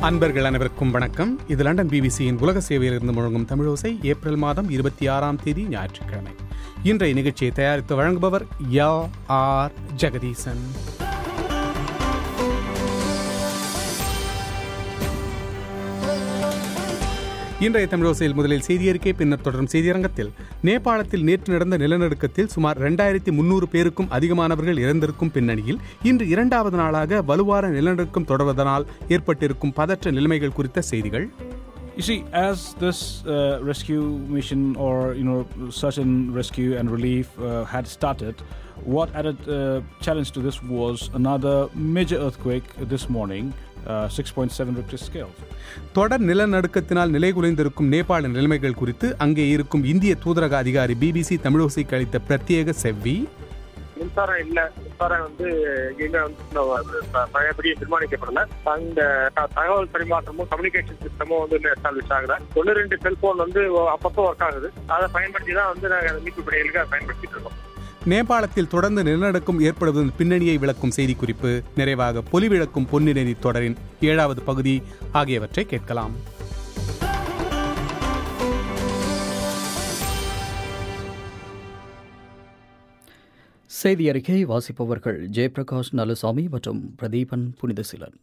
அன்பர்கள் அனைவருக்கும் வணக்கம் இது லண்டன் பிபிசியின் உலக சேவையிலிருந்து முழங்கும் தமிழோசை ஏப்ரல் மாதம் இருபத்தி ஆறாம் தேதி ஞாயிற்றுக்கிழமை இன்றைய நிகழ்ச்சியை தயாரித்து வழங்குபவர் யா ஆர் ஜெகதீசன் இன்றைய தமிழோசையில் முதலில் செய்தியறிக்கை பின்னர் தொடரும் செய்தியரங்கத்தில் நேபாளத்தில் நேற்று நடந்த நிலநடுக்கத்தில் சுமார் இரண்டாயிரத்தி முன்னூறு பேருக்கும் அதிகமானவர்கள் இறந்திருக்கும் பின்னணியில் இன்று இரண்டாவது நாளாக வலுவான நிலநடுக்கம் தொடர்வதனால் ஏற்பட்டிருக்கும் பதற்ற நிலைமைகள் குறித்த செய்திகள் You see, as this uh, rescue mission or you know search and rescue and relief uh, had started, what added uh, challenge to this was another major earthquake this morning, uh, 6.7 Richter scale. தொடர் நிலநடுக்கத்தினால் நிலைகுலைந்திருக்கும் நேபாள நிலைமைகள் குறித்து அங்கே இருக்கும் இந்திய தூதரக அதிகாரி BBC தமிழோசைக்கு அளித்த பிரத்யேக செவ்வி மின்சாரம் இல்ல மின்சாரம் வந்து எங்க வந்து இன்னும் அது ப- பழையபடி நிர்மாணிக்கப்படல அந்த த- தகவல் பரிமாற்றமும் கம்யூனிகேஷன் சிஸ்டமும் வந்து இன்னும் எஸ்டாப்ளிஷ் ஆகல ஒன்னு ரெண்டு செல்போன் வந்து அப்பப்போ ஒர்க் ஆகுது அதை பயன்படுத்தி தான் வந்து நாங்க மீட்பு பணிகளுக்கு பயன்படுத்திட்டு இருக்கோம் நேபாளத்தில் தொடர்ந்து நிலநடுக்கம் ஏற்படுவதன் பின்னணியை விளக்கும் செய்திக்குறிப்பு நிறைவாக பொலி விளக்கும் பொன்னிறி தொடரின் ஏழாவது பகுதி ஆகியவற்றை கேட்கலாம் செய்தி அறிக்கை வாசிப்பவர்கள் ஜெயபிரகாஷ் நலுசாமி மற்றும் பிரதீபன் புனிதசீலன்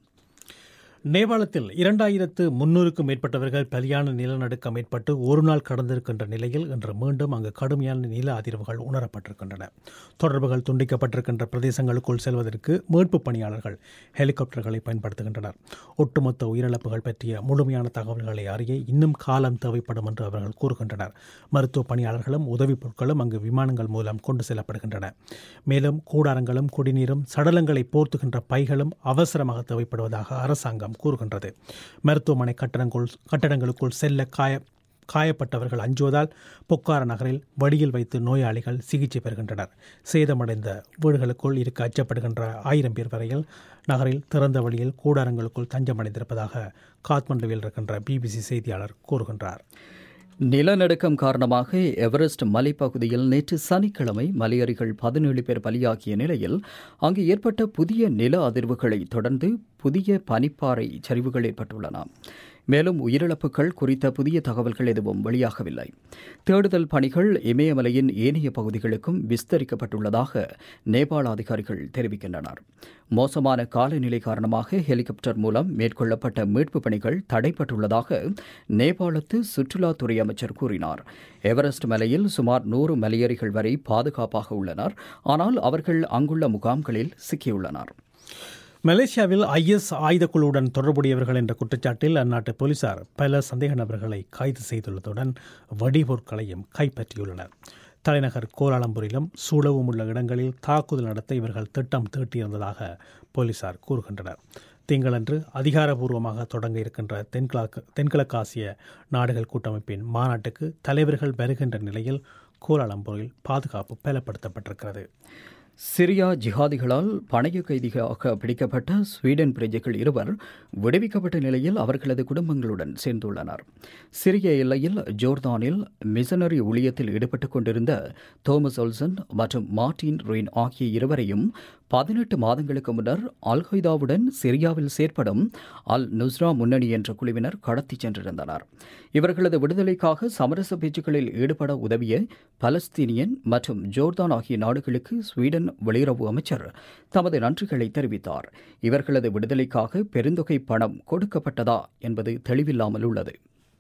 நேபாளத்தில் இரண்டாயிரத்து முன்னூறுக்கும் மேற்பட்டவர்கள் பலியான நிலநடுக்கம் ஏற்பட்டு ஒரு நாள் கடந்திருக்கின்ற நிலையில் இன்று மீண்டும் அங்கு கடுமையான நில அதிர்வுகள் உணரப்பட்டிருக்கின்றன தொடர்புகள் துண்டிக்கப்பட்டிருக்கின்ற பிரதேசங்களுக்குள் செல்வதற்கு மீட்பு பணியாளர்கள் ஹெலிகாப்டர்களை பயன்படுத்துகின்றனர் ஒட்டுமொத்த உயிரிழப்புகள் பற்றிய முழுமையான தகவல்களை அறிய இன்னும் காலம் தேவைப்படும் என்று அவர்கள் கூறுகின்றனர் மருத்துவ பணியாளர்களும் உதவிப் பொருட்களும் அங்கு விமானங்கள் மூலம் கொண்டு செல்லப்படுகின்றன மேலும் கூடாரங்களும் குடிநீரும் சடலங்களை போர்த்துகின்ற பைகளும் அவசரமாக தேவைப்படுவதாக அரசாங்கம் கூறுகின்றது மருத்துவமனை கட்டடங்களுக்குள் கட்டடங்களுக்குள் செல்ல காய காயப்பட்டவர்கள் அஞ்சுவதால் பொக்கார நகரில் வடியில் வைத்து நோயாளிகள் சிகிச்சை பெறுகின்றனர் சேதமடைந்த வீடுகளுக்குள் இருக்க அச்சப்படுகின்ற ஆயிரம் பேர் வரையில் நகரில் திறந்த வழியில் கூடாரங்களுக்குள் தஞ்சமடைந்திருப்பதாக காத்மண்டுவில் இருக்கின்ற பிபிசி செய்தியாளர் கூறுகின்றார் நிலநடுக்கம் காரணமாக எவரெஸ்ட் மலைப்பகுதியில் நேற்று சனிக்கிழமை மலையறிகள் பதினேழு பேர் பலியாகிய நிலையில் அங்கு ஏற்பட்ட புதிய நில அதிர்வுகளை தொடர்ந்து புதிய பனிப்பாறை சரிவுகள் ஏற்பட்டுள்ளன மேலும் உயிரிழப்புகள் குறித்த புதிய தகவல்கள் எதுவும் வெளியாகவில்லை தேடுதல் பணிகள் இமயமலையின் ஏனைய பகுதிகளுக்கும் விஸ்தரிக்கப்பட்டுள்ளதாக நேபாள அதிகாரிகள் தெரிவிக்கின்றனர் மோசமான காலநிலை காரணமாக ஹெலிகாப்டர் மூலம் மேற்கொள்ளப்பட்ட மீட்பு பணிகள் தடைப்பட்டுள்ளதாக நேபாளத்து சுற்றுலாத்துறை அமைச்சர் கூறினார் எவரெஸ்ட் மலையில் சுமார் நூறு மலையேறிகள் வரை பாதுகாப்பாக உள்ளனர் ஆனால் அவர்கள் அங்குள்ள முகாம்களில் சிக்கியுள்ளனர் மலேசியாவில் ஐஎஸ் ஆயுதக்குழுவுடன் தொடர்புடையவர்கள் என்ற குற்றச்சாட்டில் அந்நாட்டு போலீசார் பல சந்தேக நபர்களை கைது செய்துள்ளதுடன் வெடிபொருட்களையும் கைப்பற்றியுள்ளனர் தலைநகர் கோலாலம்பூரிலும் சூழவும் உள்ள இடங்களில் தாக்குதல் நடத்த இவர்கள் திட்டம் தீட்டியிருந்ததாக போலீசார் கூறுகின்றனர் திங்களன்று அதிகாரபூர்வமாக தொடங்க இருக்கின்ற தென்கிழக்கு தென்கிழக்காசிய நாடுகள் கூட்டமைப்பின் மாநாட்டுக்கு தலைவர்கள் வருகின்ற நிலையில் கோலாலம்பூரில் பாதுகாப்பு பலப்படுத்தப்பட்டிருக்கிறது சிரியா ஜிஹாதிகளால் பணைய கைதிகளாக பிடிக்கப்பட்ட ஸ்வீடன் பிரஜைகள் இருவர் விடுவிக்கப்பட்ட நிலையில் அவர்களது குடும்பங்களுடன் சேர்ந்துள்ளனர் சிரிய எல்லையில் ஜோர்தானில் மிஷனரி ஊழியத்தில் ஈடுபட்டுக் கொண்டிருந்த தோமஸ் ஒல்சன் மற்றும் மார்டின் ரெயின் ஆகிய இருவரையும் பதினெட்டு மாதங்களுக்கு முன்னர் அல் கொய்தாவுடன் சிரியாவில் செயற்படும் அல் நுஸ்ரா முன்னணி என்ற குழுவினர் கடத்திச் சென்றிருந்தனர் இவர்களது விடுதலைக்காக சமரச பேச்சுக்களில் ஈடுபட உதவிய பலஸ்தீனியன் மற்றும் ஜோர்தான் ஆகிய நாடுகளுக்கு ஸ்வீடன் வெளியுறவு அமைச்சர் தமது நன்றிகளை தெரிவித்தார் இவர்களது விடுதலைக்காக பெருந்தொகை பணம் கொடுக்கப்பட்டதா என்பது தெளிவில்லாமல் உள்ளது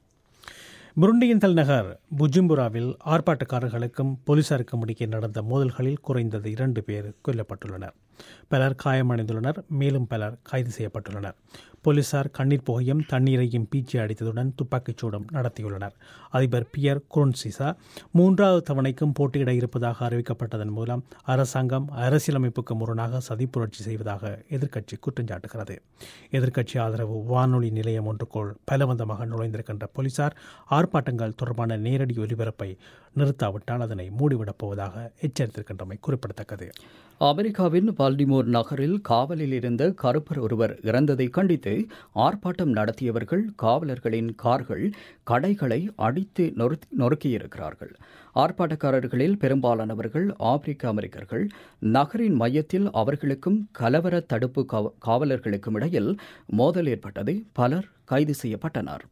புருண்டியின் தலைநகர் புஜும்புராவில் ஆர்ப்பாட்டக்காரர்களுக்கும் போலீசாருக்கும் இடையே நடந்த மோதல்களில் குறைந்தது இரண்டு பேர் கொல்லப்பட்டுள்ளனர் பலர் காயமடைந்துள்ளனர் மேலும் பலர் கைது செய்யப்பட்டுள்ளனர் போலீசார் கண்ணீர் புகையும் தண்ணீரையும் பீச்சி அடித்ததுடன் துப்பாக்கிச் சூடும் நடத்தியுள்ளனர் அதிபர் பியர் குரோன்சிசா மூன்றாவது தவணைக்கும் போட்டியிட இருப்பதாக அறிவிக்கப்பட்டதன் மூலம் அரசாங்கம் அரசியலமைப்புக்கு முரணாக சதி புரட்சி செய்வதாக எதிர்க்கட்சி குற்றம் சாட்டுகிறது எதிர்க்கட்சி ஆதரவு வானொலி நிலையம் ஒன்றுக்குள் பலவந்தமாக நுழைந்திருக்கின்ற போலீசார் ஆர்ப்பாட்டங்கள் தொடர்பான நேரடி ஒலிபரப்பை நிறுத்தாவிட்டால் அதனை மூடிவிடப் போவதாக எச்சரித்திருக்கின்றமை குறிப்பிடத்தக்கது அமெரிக்காவின் பால்டிமோர் நகரில் காவலில் இருந்த கருப்பர் ஒருவர் இறந்ததை கண்டித்து எதிர்த்து ஆர்ப்பாட்டம் நடத்தியவர்கள் காவலர்களின் கார்கள் கடைகளை அடித்து நொறுக்- நொறுக்கியிருக்கிறார்கள் ஆர்ப்பாட்டக்காரர்களில் பெரும்பாலானவர்கள் ஆப்பிரிக்க அமெரிக்கர்கள் நகரின் மையத்தில் அவர்களுக்கும் கலவர தடுப்பு காவ- காவலர்களுக்கும் இடையில் மோதல் ஏற்பட்டது பலர் கைது செய்யப்பட்டனர்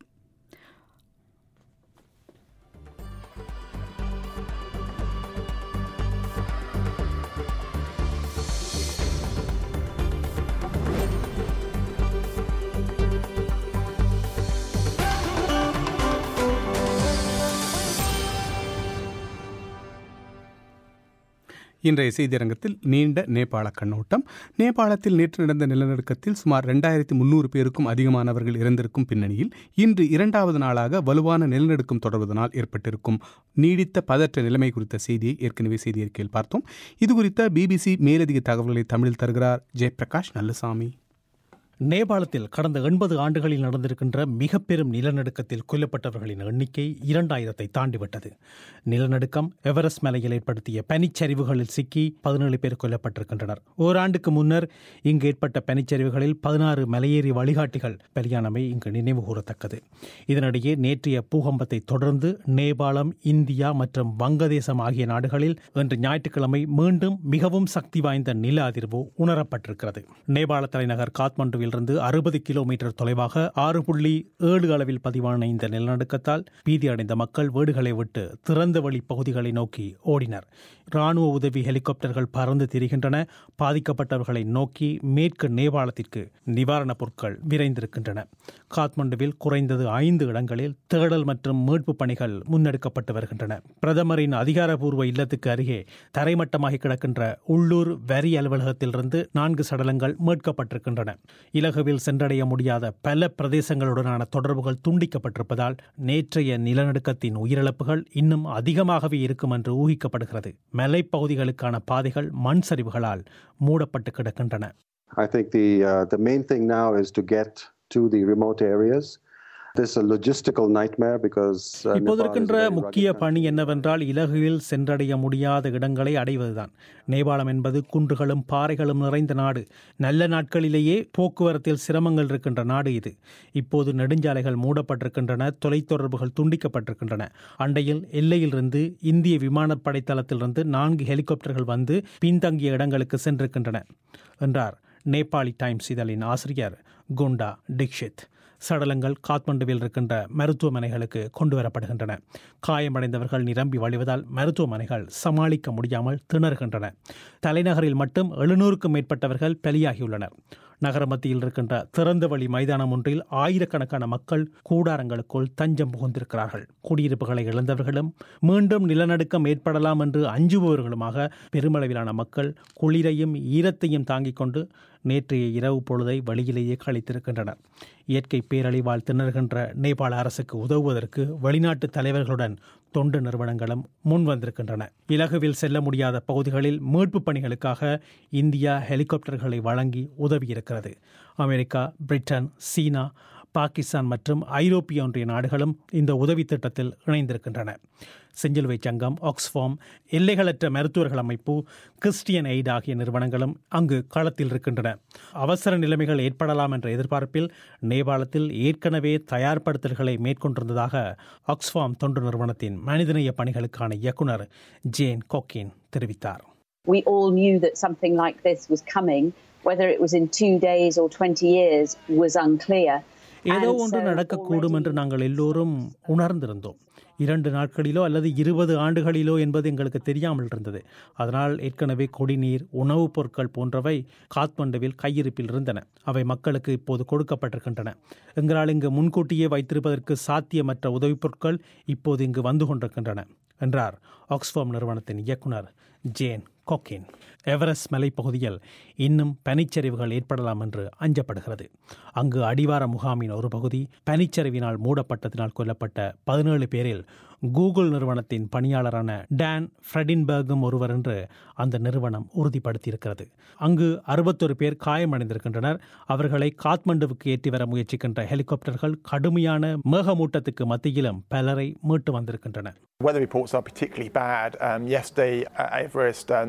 இன்றைய செய்தியரங்கத்தில் நீண்ட நேபாள கண்ணோட்டம் நேபாளத்தில் நேற்று நடந்த நிலநடுக்கத்தில் சுமார் ரெண்டாயிரத்தி முன்னூறு பேருக்கும் அதிகமானவர்கள் இறந்திருக்கும் பின்னணியில் இன்று இரண்டாவது நாளாக வலுவான நிலநடுக்கம் தொடர்வதனால் ஏற்பட்டிருக்கும் நீடித்த பதற்ற நிலைமை குறித்த செய்தியை ஏற்கனவே செய்தி அறிக்கையில் பார்த்தோம் இது குறித்த பிபிசி மேலதிக தகவல்களை தமிழில் தருகிறார் ஜெயபிரகாஷ் நல்லசாமி நேபாளத்தில் கடந்த எண்பது ஆண்டுகளில் நடந்திருக்கின்ற மிக பெரும் நிலநடுக்கத்தில் கொல்லப்பட்டவர்களின் எண்ணிக்கை இரண்டாயிரத்தை தாண்டிவிட்டது நிலநடுக்கம் எவரெஸ்ட் மலையில் ஏற்படுத்திய பனிச்சரிவுகளில் சிக்கி பதினேழு பேர் கொல்லப்பட்டிருக்கின்றனர் ஓராண்டுக்கு முன்னர் இங்கு ஏற்பட்ட பனிச்சரிவுகளில் பதினாறு மலையேறி வழிகாட்டிகள் பலியானமை இங்கு நினைவு கூறத்தக்கது இதனிடையே நேற்றைய பூகம்பத்தை தொடர்ந்து நேபாளம் இந்தியா மற்றும் வங்கதேசம் ஆகிய நாடுகளில் இன்று ஞாயிற்றுக்கிழமை மீண்டும் மிகவும் சக்தி வாய்ந்த நில அதிர்வு உணரப்பட்டிருக்கிறது நேபாள தலைநகர் காத்மண்டுவில் இருந்து அறுபது கிலோமீட்டர் தொலைவாக ஆறு புள்ளி ஏழு அளவில் பதிவான இந்த நிலநடுக்கத்தால் பீதியடைந்த மக்கள் வீடுகளை விட்டு திறந்த வழி பகுதிகளை நோக்கி ஓடினர் ராணுவ உதவி ஹெலிகாப்டர்கள் பறந்து திரிகின்றன பாதிக்கப்பட்டவர்களை நோக்கி மேற்கு நேபாளத்திற்கு நிவாரணப் பொருட்கள் விரைந்திருக்கின்றன காத்மண்டுவில் குறைந்தது ஐந்து இடங்களில் தேடல் மற்றும் மீட்புப் பணிகள் முன்னெடுக்கப்பட்டு வருகின்றன பிரதமரின் அதிகாரப்பூர்வ இல்லத்துக்கு அருகே தரைமட்டமாகி கிடக்கின்ற உள்ளூர் வரி அலுவலகத்திலிருந்து நான்கு சடலங்கள் மீட்கப்பட்டிருக்கின்றன இலகுவில் சென்றடைய முடியாத பல பிரதேசங்களுடனான தொடர்புகள் துண்டிக்கப்பட்டிருப்பதால் நேற்றைய நிலநடுக்கத்தின் உயிரிழப்புகள் இன்னும் அதிகமாகவே இருக்கும் என்று ஊகிக்கப்படுகிறது மலைப்பகுதிகளுக்கான பாதைகள் மண் சரிவுகளால் மூடப்பட்டு கிடக்கின்றன I think the uh, the main thing now is to get to the remote areas. This is a logistical nightmare because uh, இப்போது Nepal is a இருக்கின்ற very rugged முக்கிய country. பணி என்னவென்றால் இலகுவில் சென்றடைய முடியாத இடங்களை அடைவதுதான் நேபாளம் என்பது குன்றுகளும் பாறைகளும் நிறைந்த நாடு நல்ல நாட்களிலேயே போக்குவரத்தில் சிரமங்கள் இருக்கின்ற நாடு இது இப்போது நெடுஞ்சாலைகள் மூடப்பட்டிருக்கின்றன தொலைத்தொடர்புகள் துண்டிக்கப்பட்டிருக்கின்றன அண்டையில் எல்லையிலிருந்து இந்திய விமானப்படை தளத்திலிருந்து நான்கு ஹெலிகாப்டர்கள் வந்து பின்தங்கிய இடங்களுக்கு சென்றிருக்கின்றன என்றார் நேபாளி டைம்ஸ் இதழின் ஆசிரியர் குண்டா டிக்ஷித் சடலங்கள் காத்மண்டுவில் இருக்கின்ற மருத்துவமனைகளுக்கு கொண்டு வரப்படுகின்றன காயமடைந்தவர்கள் நிரம்பி வழிவதால் மருத்துவமனைகள் சமாளிக்க முடியாமல் திணறுகின்றன தலைநகரில் மட்டும் எழுநூறுக்கும் மேற்பட்டவர்கள் பலியாகியுள்ளனர் நகர மத்தியில் இருக்கின்ற திறந்தவெளி மைதானம் ஒன்றில் ஆயிரக்கணக்கான மக்கள் கூடாரங்களுக்குள் தஞ்சம் புகுந்திருக்கிறார்கள் குடியிருப்புகளை இழந்தவர்களும் மீண்டும் நிலநடுக்கம் ஏற்படலாம் என்று அஞ்சுபவர்களுமாக பெருமளவிலான மக்கள் குளிரையும் ஈரத்தையும் தாங்கிக் கொண்டு நேற்றைய இரவு பொழுதை வழியிலேயே கழித்திருக்கின்றனர் இயற்கை பேரழிவால் திணறுகின்ற நேபாள அரசுக்கு உதவுவதற்கு வெளிநாட்டு தலைவர்களுடன் தொண்டு நிறுவனங்களும் முன் வந்திருக்கின்றன இலகுவில் செல்ல முடியாத பகுதிகளில் மீட்புப் பணிகளுக்காக இந்தியா ஹெலிகாப்டர்களை வழங்கி உதவியிருக்கிறது அமெரிக்கா பிரிட்டன் சீனா பாகிஸ்தான் மற்றும் ஐரோப்பிய ஒன்றிய நாடுகளும் இந்த உதவி திட்டத்தில் இணைந்திருக்கின்றன செஞ்சிலுவை சங்கம் ஆக்ஸ்ஃபார்ம் எல்லைகளற்ற மருத்துவர்கள் அமைப்பு கிறிஸ்டியன் எய்ட் ஆகிய நிறுவனங்களும் அங்கு களத்தில் இருக்கின்றன அவசர நிலைமைகள் ஏற்படலாம் என்ற எதிர்பார்ப்பில் நேபாளத்தில் ஏற்கனவே தயார்படுத்தல்களை மேற்கொண்டிருந்ததாக ஆக்ஸ்ஃபார்ம் தொண்டு நிறுவனத்தின் மனிதநேய பணிகளுக்கான இயக்குனர் ஜேன் கொக்கின் தெரிவித்தார் We all knew that something like this was coming. Whether it was in two days or 20 years was unclear. ஏதோ And ஒன்று so நடக்கக்கூடும் என்று already- நாங்கள் எல்லோரும் உணர்ந்திருந்தோம் இரண்டு நாட்களிலோ அல்லது இருபது ஆண்டுகளிலோ என்பது எங்களுக்கு தெரியாமல் இருந்தது அதனால் ஏற்கனவே குடிநீர் உணவுப் பொருட்கள் போன்றவை காத்மண்டுவில் கையிருப்பில் இருந்தன அவை மக்களுக்கு இப்போது கொடுக்கப்பட்டிருக்கின்றன எங்களால் இங்கு முன்கூட்டியே வைத்திருப்பதற்கு சாத்தியமற்ற உதவிப் பொருட்கள் இப்போது இங்கு வந்து கொண்டிருக்கின்றன என்றார் ஆக்ஸ்ஃபார்ம் நிறுவனத்தின் இயக்குனர் ஜேன் கொக்கின் எவரெஸ்ட் மலைப்பகுதியில் இன்னும் பனிச்சரிவுகள் ஏற்படலாம் என்று அஞ்சப்படுகிறது அங்கு அடிவார முகாமின் ஒரு பகுதி பனிச்சரிவினால் மூடப்பட்டதினால் கொல்லப்பட்ட பதினேழு பேரில் கூகுள் நிறுவனத்தின் பணியாளரான டான் ஃப்ரெடின்பர்கும் ஒருவர் என்று அந்த நிறுவனம் உறுதிப்படுத்தியிருக்கிறது அங்கு அறுபத்தொரு பேர் காயமடைந்திருக்கின்றனர் அவர்களை காத்மண்டுவுக்கு ஏற்றி வர முயற்சிக்கின்ற ஹெலிகாப்டர்கள் கடுமையான மேகமூட்டத்துக்கு மத்தியிலும் பலரை மீட்டு வந்திருக்கின்றன Weather reports are particularly bad. Um, yesterday at Everest, um,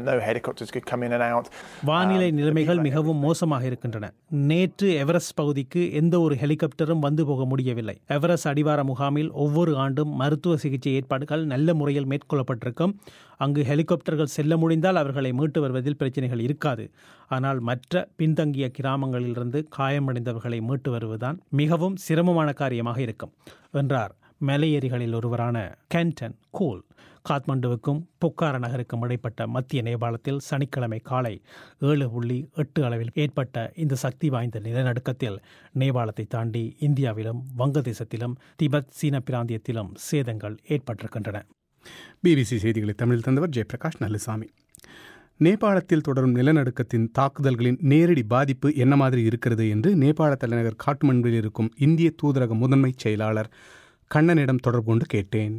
no helicopters could come in and out. வானிலை நிலைமைகள் மிகவும் மோசமாக இருக்கின்றன நேற்று எவரெஸ்ட் பகுதிக்கு எந்த ஒரு ஹெலிகாப்டரும் வந்து போக முடியவில்லை எவரெஸ்ட் அடிவார முகாமில் ஒவ்வொரு ஆண்டும் மருத்துவ சிகிச்சை ஏற்பாடுகள் நல்ல முறையில் மேற்கொள்ளப்பட்டிருக்கும் அங்கு ஹெலிகாப்டர்கள் செல்ல முடிந்தால் அவர்களை மீட்டு வருவதில் பிரச்சனைகள் இருக்காது ஆனால் மற்ற பின்தங்கிய கிராமங்களிலிருந்து காயமடைந்தவர்களை மீட்டு வருவதுதான் மிகவும் சிரமமான காரியமாக இருக்கும் என்றார் மலையேறிகளில் ஒருவரான கேன்டன் கோல் காத்மண்டுவுக்கும் பொக்கார நகருக்கும் இடைப்பட்ட மத்திய நேபாளத்தில் சனிக்கிழமை காலை ஏழு புள்ளி எட்டு அளவில் ஏற்பட்ட இந்த சக்தி வாய்ந்த நிலநடுக்கத்தில் நேபாளத்தை தாண்டி இந்தியாவிலும் வங்கதேசத்திலும் திபெத் சீன பிராந்தியத்திலும் சேதங்கள் ஏற்பட்டிருக்கின்றன பிபிசி செய்திகளை தமிழில் தந்தவர் ஜெயபிரகாஷ் நல்லுசாமி நேபாளத்தில் தொடரும் நிலநடுக்கத்தின் தாக்குதல்களின் நேரடி பாதிப்பு என்ன மாதிரி இருக்கிறது என்று நேபாள தலைநகர் காட்மண்டுவில் இருக்கும் இந்திய தூதரக முதன்மை செயலாளர் கண்ணனிடம் தொடர்பு கொண்டு கேட்டேன்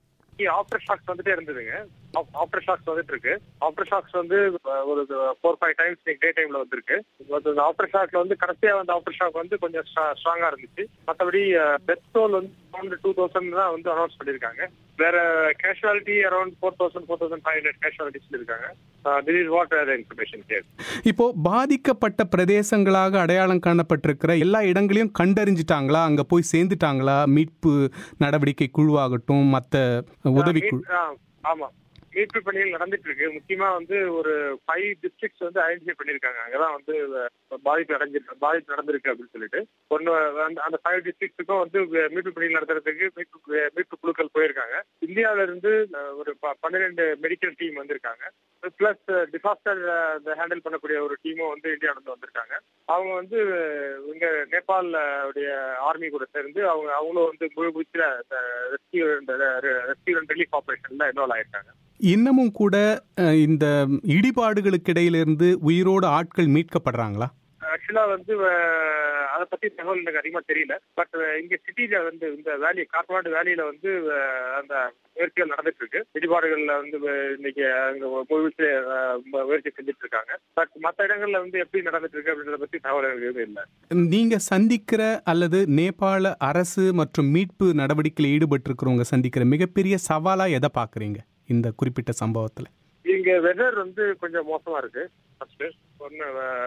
ஆப்டர் ஷாக்ஸ் வந்துட்டே இருந்ததுங்க ஆப்டர் ஷாக்ஸ் வந்துட்டு இருக்கு ஆப்டர் ஷாக்ஸ் வந்து அஹ், ஒரு ஃபோர் ஃபைவ் டைம்ஸ் டே டைம்ல வந்திருக்கு இந்த ஆப்டர் ஷாக்ல வந்து கடைசியா வந்த ஆப்டர் ஷாக் வந்து கொஞ்சம் ஸ்ட்ராங்கா இருந்துச்சு மற்றபடி டெத் டோல் வந்து அரௌண்ட் டூ தௌசண்ட் தான் வந்து அனௌன்ஸ் பண்ணிருக்காங்க வேற casualty around four thousand four thousand five hundred casualty சொல்லியிருக்காங்க திஸ் இஸ் வாட் வேற இன்ஃபர்மேஷன் கேர் இப்போ பாதிக்கப்பட்ட பிரதேசங்களாக அடையாளம் காணப்பட்டிருக்கிற எல்லா இடங்களையும் கண்டறிஞ்சிட்டாங்களா அங்க போய் சேர்ந்துட்டாங்களா மீட்பு நடவடிக்கை குழுவாகட்டும் மற்ற உதவி குழு ஆ, ஆமா மீட்பு பணிகள் நடந்துட்டு இருக்கு முக்கியமா வந்து ஒரு ஃபைவ் டிஸ்ட்ரிக்ட்ஸ் வந்து ஐடென்டிஃபை பண்ணிருக்காங்க அங்கதான் வந்து அஹ், பாதிப்பு அடைஞ்சிருக்கு பாதிப்பு நடந்திருக்கு அப்படின்னு சொல்லிட்டு ஒன்னு அந்த- அந்த ஃபைவ் டிஸ்ட்ரிக்ட்ஸுக்கும் வந்து வே- மீட்பு பணிகள் நடத்துறதுக்கு மீட்பு மீட்பு குழுக்கள் போயிருக்காங்க இந்தியாவில இருந்து அஹ், ஒரு ப- பன்னிரெண்டு மெடிக்கல் டீம் வந்திருக்காங்க பிளஸ் டிசாஸ்டர் ஹேண்டில் பண்ணக்கூடிய ஒரு டீமும் வந்து இந்தியாவில இருந்து வந்திருக்காங்க அவங்க வந்து இங்க நேபாள் உடைய ஆர்மி கூட சேர்ந்து அவங்க அவங்களும் வந்து முழு மூச்சுல ரெஸ்கியூ ரெஸ்கியூ அண்ட் ரிலீஃப் ஆபரேஷன்ல இன்வால்வ் ஆயிருக்காங்க இன்னமும் கூட அஹ், இந்த இடிபாடுகளுக்கு இடையிலிருந்து உயிரோடு ஆட்கள் மீட்கப்படுறாங்களா ஆக்சுவலா வந்து அஹ், அதை பத்தி தகவல் எனக்கு அதிகமா தெரியல பட் இங்க சிட்டில வந்து இந்த வேலி காட்மாண்டு வேலியில வந்து அஹ், அந்த முயற்சிகள் நடந்துட்டு இருக்கு இடிபாடுகள்ல வந்து அஹ், இன்னைக்கு அங்க முயற்சி அஹ், முயற்சி செஞ்சுட்டு இருக்காங்க பட் மத்த இடங்கள்ல வந்து எப்படி நடந்துட்டு இருக்கு அப்படின்றத பத்தி தகவல் எனக்கு எதுவும் இல்லை நீங்க சந்திக்கிற அல்லது நேபாள அரசு மற்றும் மீட்பு நடவடிக்கையில் ஈடுபட்டிருக்கிறவங்க சந்திக்கிற மிகப்பெரிய சவாலா எதை பாக்குறீங்க இந்த குறிப்பிட்ட சம்பவத்துல இங்க வெதர் வந்து கொஞ்சம் மோசமா இருக்கு ஃபர்ஸ்ட் ஒன்னு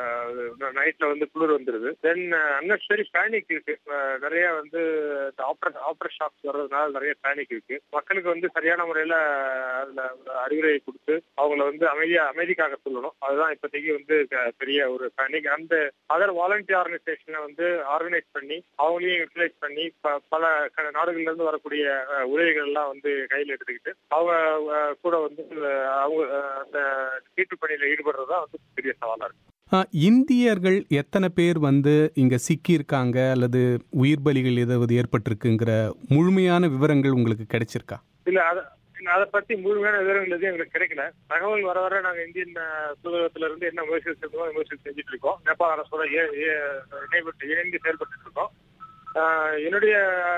நைட்ல வந்து குளிர் வந்துருது தென் அன்னெசரி பேனிக் இருக்கு அஹ், நிறைய வந்து ஆப்ரேஷன் ஆப்ரேஷன் ஷாப்ஸ் வர்றதுனால நிறைய பேனிக் இருக்கு மக்களுக்கு வந்து சரியான முறையில அதுல ஒரு அறிவுரை கொடுத்து அவங்கள வந்து அமைதியா அமைதிக்காக சொல்லணும் அதுதான் இப்போதைக்கு வந்து க- பெரிய ஒரு பேனிக் அந்த அதர் வாலண்டியர் ஆர்கனைசேஷனை வந்து ஆர்கனைஸ் பண்ணி அவங்களையும் யூட்டிலைஸ் பண்ணி ப- பல க- நாடுகள்ல இருந்து வரக்கூடிய அஹ், உதவிகள் எல்லாம் வந்து கையில் எடுத்துக்கிட்டு அவங்க அஹ், கூட வந்து அஹ், அவங்க அஹ், அந்த மீட்பு பணியில ஈடுபடுறதா வந்து பெரிய சவாலா இருக்கு அஹ், இந்தியர்கள் எத்தனை பேர் வந்து இங்க சிக்கியிருக்காங்க அல்லது உயிர் பலிகள் ஏதாவது ஏற்பட்டிருக்குங்கிற முழுமையான விவரங்கள் உங்களுக்கு கிடைச்சிருக்கா இல்ல அத இல்ல, அதை பத்தி முழுமையான விவரங்கள் எதுவும் எங்களுக்கு கிடைக்கல தகவல் வர வர நாங்க இந்தியன் அஹ், தூதரகத்துல இருந்து என்ன முயற்சிகள் செஞ்சோம் முயற்சிகள் செஞ்சுட்டு இருக்கோம் நேபாள அரசோட ஏ- ஏ- இணைபட்டு இணைந்து செயல்பட்டு இருக்கோம் அஹ், என்னுடைய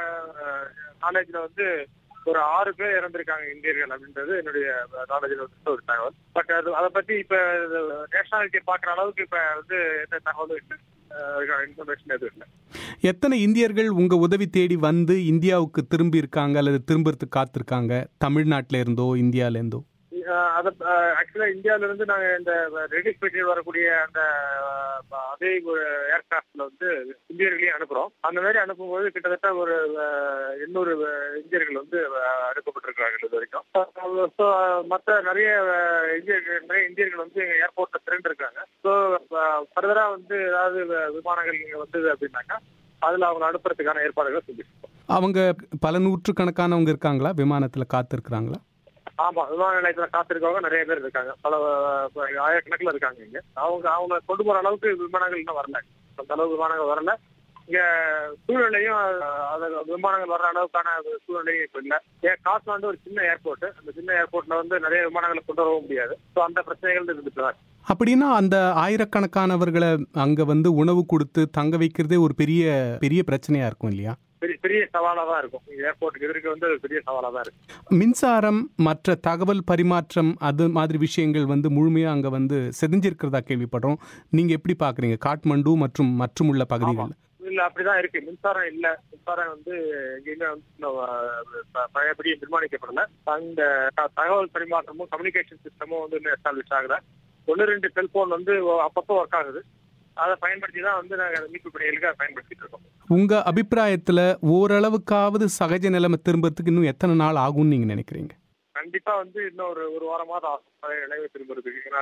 நாலேஜ்ல வந்து ஒரு ஆறு பேர் இறந்திருக்காங்க இந்தியர்கள் அப்படின்றது என்னுடைய நாலேஜ்ல வந்து ஒரு தகவல் பட் அது அதை பத்தி இப்ப நேஷனாலிட்டியை பாக்குற அளவுக்கு இப்ப வந்து எந்த தகவலும் இல்லை இன்ஃபர்மேஷன் எதுவும் இல்லை எத்தனை இந்தியர்கள் உங்க உதவி தேடி வந்து இந்தியாவுக்கு திரும்பி இருக்காங்க அல்லது திரும்புறதுக்கு காத்திருக்காங்க தமிழ்நாட்டில இருந்தோ இந்தியால இருந்தோ அஹ் அத ஆக்சுவலா இந்தியால இருந்து நாங்க இந்த ரெடிஸ் பெட்டியில் வரக்கூடிய அந்த அஹ், அதே ஒரு ஏர்கிராஃப்ட்ல வந்து இந்தியர்களையும் அனுப்புறோம் அந்த மாதிரி அனுப்பும்போது கிட்டத்தட்ட ஒரு அஹ், எண்ணூறு அஹ், இந்தியர்கள் வந்து அஹ், அனுப்பப்பட்டிருக்காங்க இது வரைக்கும் ஸோ மற்ற நிறைய அஹ், இந்தியர்கள் நிறைய இந்தியர்கள் வந்து எங்க ஏர்போர்ட்ல திரண்டு இருக்காங்க ஸோ ஃபர்தரா வந்து ஏதாவது வ- விமானங்கள் இங்க வந்தது அப்படின்னாக்கா அதுல அவங்க அனுப்புறதுக்கான ஏற்பாடுகளை செஞ்சுருக்கோம் அவங்க பல நூற்றுக்கணக்கானவங்க இருக்காங்களா விமானத்துல காத்திருக்கிறாங்களா ஆமா விமான நிலையத்துல காத்திருக்கவங்க நிறைய பேர் இருக்காங்க பல அஹ், ஆயிரக்கணக்கில் இருக்காங்க இங்க அவங்க அவங்க கொண்டு போற அளவுக்கு விமானங்கள் இன்னும் வரல அந்த அளவுக்கு விமானங்கள் வரல இங்க சூழ்நிலையும் அஹ், அது விமானங்கள் வர்ற அளவுக்கான ஒரு சூழ்நிலையும் இப்ப இல்ல ஏன் காட்மாண்டு ஒரு சின்ன ஏர்போர்ட் அந்த சின்ன ஏர்போர்ட்ல வந்து நிறைய விமானங்களை கொண்டு வரவும் முடியாது ஸோ அந்த பிரச்சனைகள் இருந்துட்டு தான் இருக்கு. அப்படின்னா அந்த ஆயிரக்கணக்கானவர்களை அங்க வந்து உணவு கொடுத்து தங்க வைக்கிறதே ஒரு பெரிய பெரிய பிரச்சனையா இருக்கும் இல்லையா பெரிய பெரிய சவாலா தான் இருக்கும் இங்க ஏர்போர்ட்டுக்கு எதிர்க்க வந்து அது பெரிய சவாலா தான் இருக்கு மின்சாரம் மற்ற தகவல் பரிமாற்றம் அது மாதிரி விஷயங்கள் வந்து முழுமையா அங்க வந்து செதிஞ்சிருக்கிறதா கேள்விப்படுறோம் நீங்க எப்படி பாக்குறீங்க காட்மண்டு மற்றும் மற்றும் உள்ள பகுதிகள் இல்ல இல்ல அப்படிதான் இருக்கு மின்சாரம் இல்ல மின்சாரம் வந்து எங்கேயுமே வந்து இன்னும், அஹ், பழையபடி நிர்மாணிக்கப்படல அந்த த- தகவல் பரிமாற்றமும் கம்யூனிகேஷன் சிஸ்டமும் வந்து இன்னும் எஸ்டாப்ளிஷ் ஆகல ஒன்று ரெண்டு செல்போன் வந்து அப்பப்போ ஒர்க் ஆகுது அதை பயன்படுத்தி தான் வந்து நாங்கள் மீட்பு பணிகளுக்கு அதை பயன்படுத்திட்டு இருக்கோம் உங்க அபிப்பிராயத்துல ஓரளவுக்காவது சகஜ நிலைமை திரும்பறதுக்கு இன்னும் எத்தனை நாள் ஆகும்னு நீங்க நினைக்கிறீங்க கண்டிப்பா வந்து இன்னும் ஒரு ஒரு வாரமாவது ஆகும் பழைய நினைவு திரும்புறதுக்கு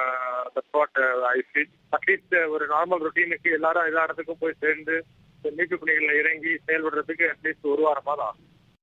அட்லீஸ்ட் ஒரு நார்மல் ரொட்டீனுக்கு எல்லாரும் எல்லா இடத்துக்கும் போய் சேர்ந்து இந்த மீட்பு பணிகளில் இறங்கி செயல்படுறதுக்கு அட்லீஸ்ட் ஒரு வாரமாவது ஆகும்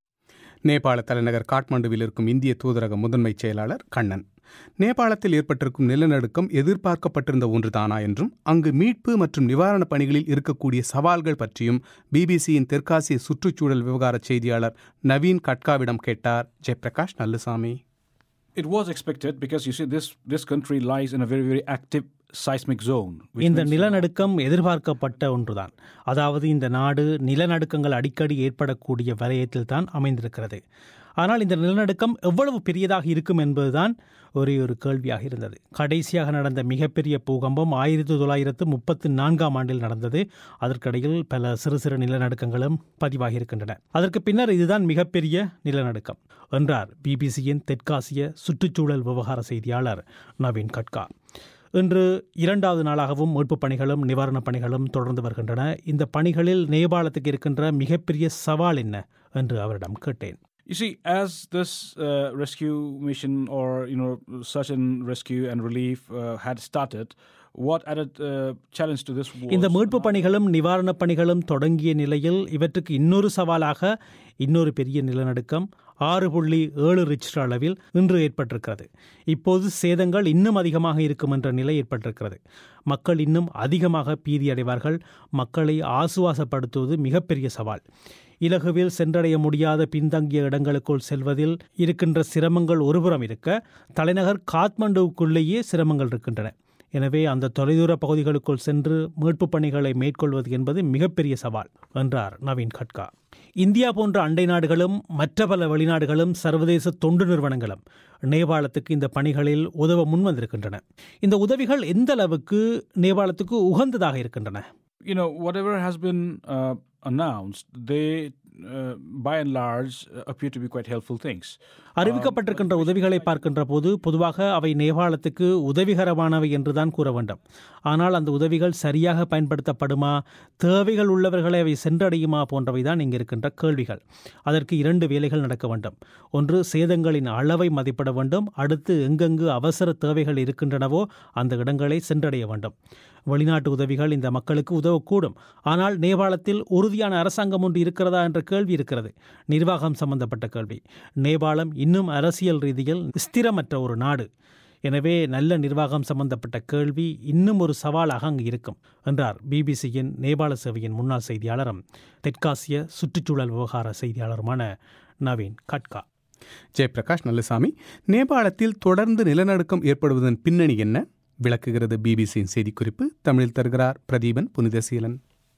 நேபாள தலைநகர் காட்மாண்டுவில் இருக்கும் இந்திய தூதரக முதன்மைச் செயலாளர் கண்ணன் நேபாளத்தில் ஏற்பட்டிருக்கும் நிலநடுக்கம் எதிர்பார்க்கப்பட்டிருந்த ஒன்றுதானா என்றும் அங்கு மீட்பு மற்றும் நிவாரணப் பணிகளில் இருக்கக்கூடிய சவால்கள் பற்றியும் பிபிசியின் தெற்காசிய சுற்றுச்சூழல் விவகார செய்தியாளர் நவீன் கட்காவிடம் கேட்டார் Jayaprakash Nallusamy It was expected because you see, this, this country lies in a very, very active seismic zone. which இந்த means- நிலநடுக்கம் எதிர்பார்க்கப்பட்ட ஒன்றுதான் அதாவது இந்த நாடு நிலநடுக்கங்கள் அடிக்கடி ஏற்படக்கூடிய வலயத்தில் தான் அமைந்திருக்கிறது ஆனால் இந்த நிலநடுக்கம் எவ்வளவு பெரியதாக இருக்கும் என்பதுதான் ஒரே ஒரு கேள்வியாக இருந்தது கடைசியாக நடந்த மிகப்பெரிய பூகம்பம் ஆயிரத்தி தொள்ளாயிரத்து முப்பத்து நான்காம் ஆண்டில் நடந்தது அதற்கிடையில் பல சிறு சிறு நிலநடுக்கங்களும் பதிவாகி இருக்கின்றன அதற்கு பின்னர் இதுதான் மிகப்பெரிய நிலநடுக்கம் என்றார் பிபிசியின் தெற்காசிய சுற்றுச்சூழல் விவகார செய்தியாளர் நவீன் கட்கா இன்று இரண்டாவது நாளாகவும் மீட்புப் பணிகளும் நிவாரணப் பணிகளும் தொடர்ந்து வருகின்றன இந்த பணிகளில் நேபாளத்துக்கு இருக்கின்ற மிகப்பெரிய சவால் என்ன என்று அவரிடம் கேட்டேன் You see, as this uh, rescue mission or you know search and rescue and relief uh, had started, what added uh, challenge to this was இந்த மீட்புப் பணிகளும் நிவாரணப் பணிகளும் தொடங்கிய நிலையில் இவற்றுக்கு இன்னொரு சவாலாக இன்னொரு பெரிய நிலநடுக்கம் ஆறு புள்ளி ஏழு ரிச்டர் அளவில் இன்று ஏற்பட்டிருக்கிறது இப்போது சேதங்கள் இன்னும் அதிகமாக இருக்கும் என்ற நிலை ஏற்பட்டிருக்கிறது மக்கள் இன்னும் அதிகமாக பீதி அடைவார்கள் மக்களை ஆசுவாசப்படுத்துவது மிகப்பெரிய சவால் இலகுவில் சென்றடைய முடியாத பின்தங்கிய இடங்களுக்குள் செல்வதில் இருக்கின்ற சிரமங்கள் ஒருபுறம் இருக்க தலைநகர் காத்மண்டுவுக்குள்ளேயே சிரமங்கள் இருக்கின்றன எனவே அந்த தொலைதூர பகுதிகளுக்குள் சென்று மீட்புப் பணிகளை மேற்கொள்வது என்பது மிகப்பெரிய சவால் என்றார் நவீன் கட்கா இந்தியா போன்ற அண்டை நாடுகளும் மற்ற பல வெளிநாடுகளும் சர்வதேச தொண்டு நிறுவனங்களும் நேபாளத்துக்கு இந்த பணிகளில் உதவ முன்வந்திருக்கின்றன இந்த உதவிகள் எந்த அளவுக்கு நேபாளத்துக்கு உகந்ததாக இருக்கின்றன you know whatever has been uh, announced, they uh, by and large uh, appear to be quite helpful things. அறிவிக்கப்பட்டிருக்கின்ற உதவிகளை பார்க்கின்ற போது பொதுவாக அவை நேபாளத்துக்கு உதவிகரமானவை என்றுதான் கூற வேண்டும் ஆனால் அந்த உதவிகள் சரியாக பயன்படுத்தப்படுமா தேவைகள் உள்ளவர்களை அவை சென்றடையுமா போன்றவைதான் இங்கு இருக்கின்ற கேள்விகள் அதற்கு இரண்டு வேலைகள் நடக்க வேண்டும் ஒன்று சேதங்களின் அளவை மதிப்பிட வேண்டும் அடுத்து எங்கெங்கு அவசர தேவைகள் இருக்கின்றனவோ அந்த இடங்களை சென்றடைய வேண்டும் வெளிநாட்டு உதவிகள் இந்த மக்களுக்கு உதவக்கூடும் ஆனால் நேபாளத்தில் உறுதியான அரசாங்கம் ஒன்று இருக்கிறதா என்ற கேள்வி இருக்கிறது நிர்வாகம் சம்பந்தப்பட்ட கேள்வி நேபாளம் இன்னும் அரசியல் ரீதியில் ஸ்திரமற்ற ஒரு நாடு எனவே நல்ல நிர்வாகம் சம்பந்தப்பட்ட கேள்வி இன்னும் ஒரு சவாலாக அங்கு இருக்கும் என்றார் பிபிசியின் நேபாள சேவையின் முன்னாள் செய்தியாளரும் தெற்காசிய சுற்றுச்சூழல் விவகார செய்தியாளருமான நவீன் கட்கா ஜெயபிரகாஷ் நல்லுசாமி நேபாளத்தில் தொடர்ந்து நிலநடுக்கம் ஏற்படுவதன் பின்னணி என்ன விளக்குகிறது பிபிசியின் செய்திக்குறிப்பு தமிழில் தருகிறார் பிரதீபன் புனிதசீலன்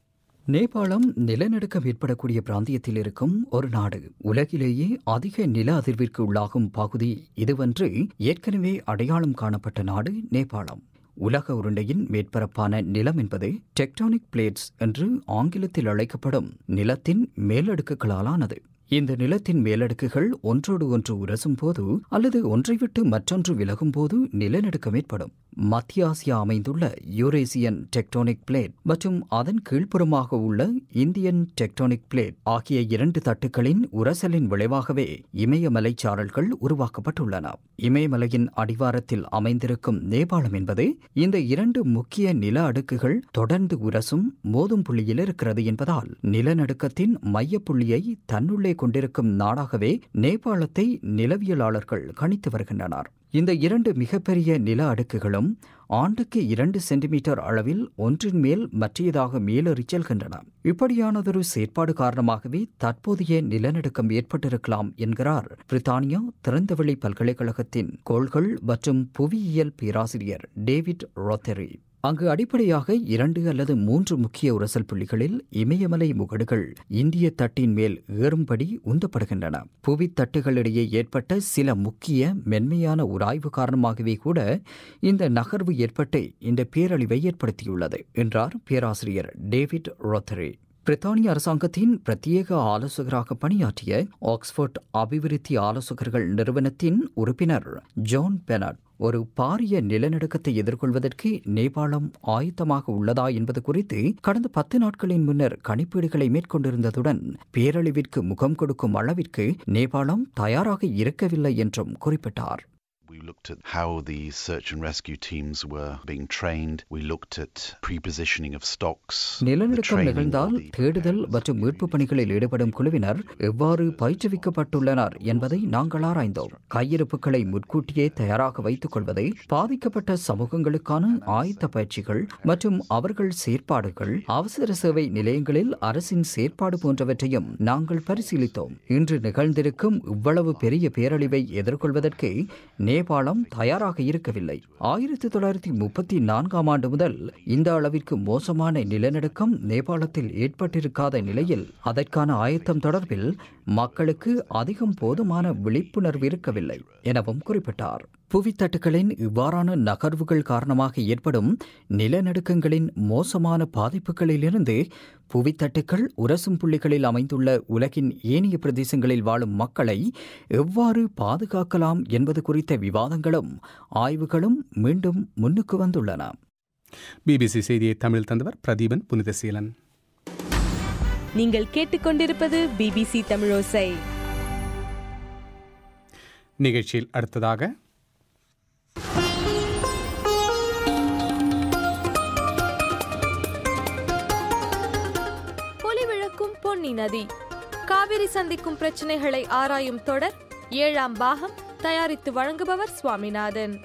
நேபாளம் நிலநடுக்கம் ஏற்படக்கூடிய பிராந்தியத்தில் இருக்கும் ஒரு நாடு உலகிலேயே அதிக நில அதிர்விற்கு உள்ளாகும் பகுதி இதுவென்று ஏற்கனவே அடையாளம் காணப்பட்ட நாடு நேபாளம் உலக உருண்டையின் மேற்பரப்பான நிலம் என்பது டெக்டானிக் பிளேட்ஸ் என்று ஆங்கிலத்தில் அழைக்கப்படும் நிலத்தின் மேலடுக்குகளாலானது இந்த நிலத்தின் மேலடுக்குகள் ஒன்றோடு ஒன்று உரசும் போது அல்லது ஒன்றை விட்டு மற்றொன்று விலகும் போது நிலநடுக்கம் ஏற்படும் மத்திய ஆசியா அமைந்துள்ள யூரேசியன் டெக்டோனிக் பிளேட் மற்றும் அதன் கீழ்ப்புறமாக உள்ள இந்தியன் டெக்டோனிக் பிளேட் ஆகிய இரண்டு தட்டுக்களின் உரசலின் விளைவாகவே இமயமலைச் சாரல்கள் உருவாக்கப்பட்டுள்ளன இமயமலையின் அடிவாரத்தில் அமைந்திருக்கும் நேபாளம் என்பது இந்த இரண்டு முக்கிய நில அடுக்குகள் தொடர்ந்து உரசும் மோதும் புள்ளியில் இருக்கிறது என்பதால் நிலநடுக்கத்தின் மையப்புள்ளியை தன்னுள்ளே கொண்டிருக்கும் நாடாகவே நேபாளத்தை நிலவியலாளர்கள் கணித்து வருகின்றனர் இந்த இரண்டு மிகப்பெரிய நில அடுக்குகளும் ஆண்டுக்கு இரண்டு சென்டிமீட்டர் அளவில் ஒன்றின் மேல் மற்றியதாக மேலேறிச் செல்கின்றன இப்படியானதொரு செயற்பாடு காரணமாகவே தற்போதைய நிலநடுக்கம் ஏற்பட்டிருக்கலாம் என்கிறார் பிரித்தானியா திறந்தவெளி பல்கலைக்கழகத்தின் கோள்கள் மற்றும் புவியியல் பேராசிரியர் டேவிட் ரோத்தெரி அங்கு அடிப்படையாக இரண்டு அல்லது மூன்று முக்கிய உரசல் புள்ளிகளில் இமயமலை முகடுகள் இந்திய தட்டின் மேல் ஏறும்படி உந்தப்படுகின்றன புவி தட்டுகளிடையே ஏற்பட்ட சில முக்கிய மென்மையான உராய்வு காரணமாகவே கூட இந்த நகர்வு ஏற்பட்டு இந்த பேரழிவை ஏற்படுத்தியுள்ளது என்றார் பேராசிரியர் டேவிட் ரோத்தரி பிரித்தானிய அரசாங்கத்தின் பிரத்யேக ஆலோசகராக பணியாற்றிய ஆக்ஸ்போர்ட் அபிவிருத்தி ஆலோசகர்கள் நிறுவனத்தின் உறுப்பினர் ஜான் பெனட் ஒரு பாரிய நிலநடுக்கத்தை எதிர்கொள்வதற்கு நேபாளம் ஆயத்தமாக உள்ளதா என்பது குறித்து கடந்த பத்து நாட்களின் முன்னர் கணிப்பீடுகளை மேற்கொண்டிருந்ததுடன் பேரழிவிற்கு முகம் கொடுக்கும் அளவிற்கு நேபாளம் தயாராக இருக்கவில்லை என்றும் குறிப்பிட்டார் We looked at how the search and rescue teams were being trained. We looked at pre-positioning of stocks. the நிலநடுக்கம் training நிகழ்ந்தால் of the தேடுதல் மற்றும் மீட்புப் பணிகளில் ஈடுபடும் குழுவினர் எவ்வாறு பயிற்றுவிக்கப்பட்டுள்ளனர் என்பதை நாங்கள் ஆராய்ந்தோம் கையிருப்புகளை முன்கூட்டியே தயாராக வைத்துக் கொள்வதை பாதிக்கப்பட்ட சமூகங்களுக்கான ஆயத்த பயிற்சிகள் மற்றும் அவர்கள் செயற்பாடுகள் அவசர சேவை நிலையங்களில் அரசின் செயற்பாடு போன்றவற்றையும் நாங்கள் பரிசீலித்தோம் இன்று நிகழ்ந்திருக்கும் இவ்வளவு பெரிய பேரழிவை எதிர்கொள்வதற்கு நேபாளம் தயாராக இருக்கவில்லை ஆயிரத்தி தொள்ளாயிரத்தி முப்பத்தி நான்காம் ஆண்டு முதல் இந்த அளவிற்கு மோசமான நிலநடுக்கம் நேபாளத்தில் ஏற்பட்டிருக்காத நிலையில் அதற்கான ஆயத்தம் தொடர்பில் மக்களுக்கு அதிகம் போதுமான விழிப்புணர்வு இருக்கவில்லை எனவும் குறிப்பிட்டார் புவித்தட்டுகளின் இவ்வாறான நகர்வுகள் காரணமாக ஏற்படும் நிலநடுக்கங்களின் மோசமான பாதிப்புகளிலிருந்து புவித்தட்டுக்கள் உரசும் புள்ளிகளில் அமைந்துள்ள உலகின் ஏனைய பிரதேசங்களில் வாழும் மக்களை எவ்வாறு பாதுகாக்கலாம் என்பது குறித்த விவாதங்களும் ஆய்வுகளும் மீண்டும் முன்னுக்கு வந்துள்ளன பிபிசி செய்தியை தமிழ் தந்தவர் பிரதீபன் புனிதசீலன் நீங்கள் கேட்டுக்கொண்டிருப்பது பிபிசி தமிழோசை நிகழ்ச்சியில் அடுத்ததாக பொலிவிழக்கும் பொன்னி நதி காவிரி சந்திக்கும் பிரச்சனைகளை ஆராயும் தொடர் ஏழாம் பாகம் தயாரித்து வழங்குபவர் சுவாமிநாதன்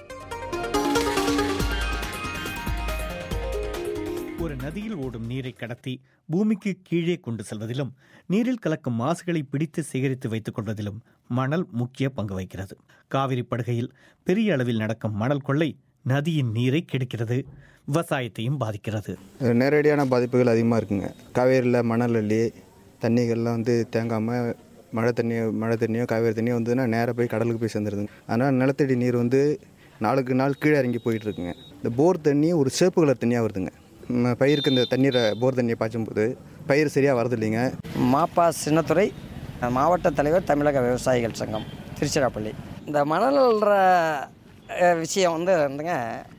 ஒரு நதியில் ஓடும் நீரை கடத்தி பூமிக்கு கீழே கொண்டு செல்வதிலும் நீரில் கலக்கும் மாசுகளை பிடித்து சேகரித்து வைத்துக் கொள்வதிலும் மணல் முக்கிய பங்கு வகிக்கிறது காவிரி படுகையில் பெரிய அளவில் நடக்கும் மணல் கொள்ளை நதியின் நீரை கெடுக்கிறது விவசாயத்தையும் பாதிக்கிறது நேரடியான பாதிப்புகள் அதிகமாக இருக்குங்க காவேரியில் மணல் அள்ளி தண்ணிகள்லாம் வந்து தேங்காமல் மழை தண்ணி மழை தண்ணியோ காவேரி தண்ணியோ வந்ததுன்னா நேராக போய் கடலுக்கு போய் சேர்ந்துருதுங்க அதனால் நிலத்தடி நீர் வந்து நாளுக்கு நாள் கீழே இறங்கி போயிட்டு இருக்குங்க இந்த போர் தண்ணி ஒரு சேப்பு கலர் தண்ணியாக வருதுங்க ம, பயிருக்கு இந்த தண்ணீரை போர் தண்ணியை பாய்ச்சும் போது பயிர் சரியாக வரது இல்லைங்க மாப்பா சின்னத்துறை மாவட்ட தலைவர் தமிழக விவசாயிகள் சங்கம் திருச்சிராப்பள்ளி இந்த மணல் அள்ளுற, அஹ், விஷயம் வந்து வந்துங்க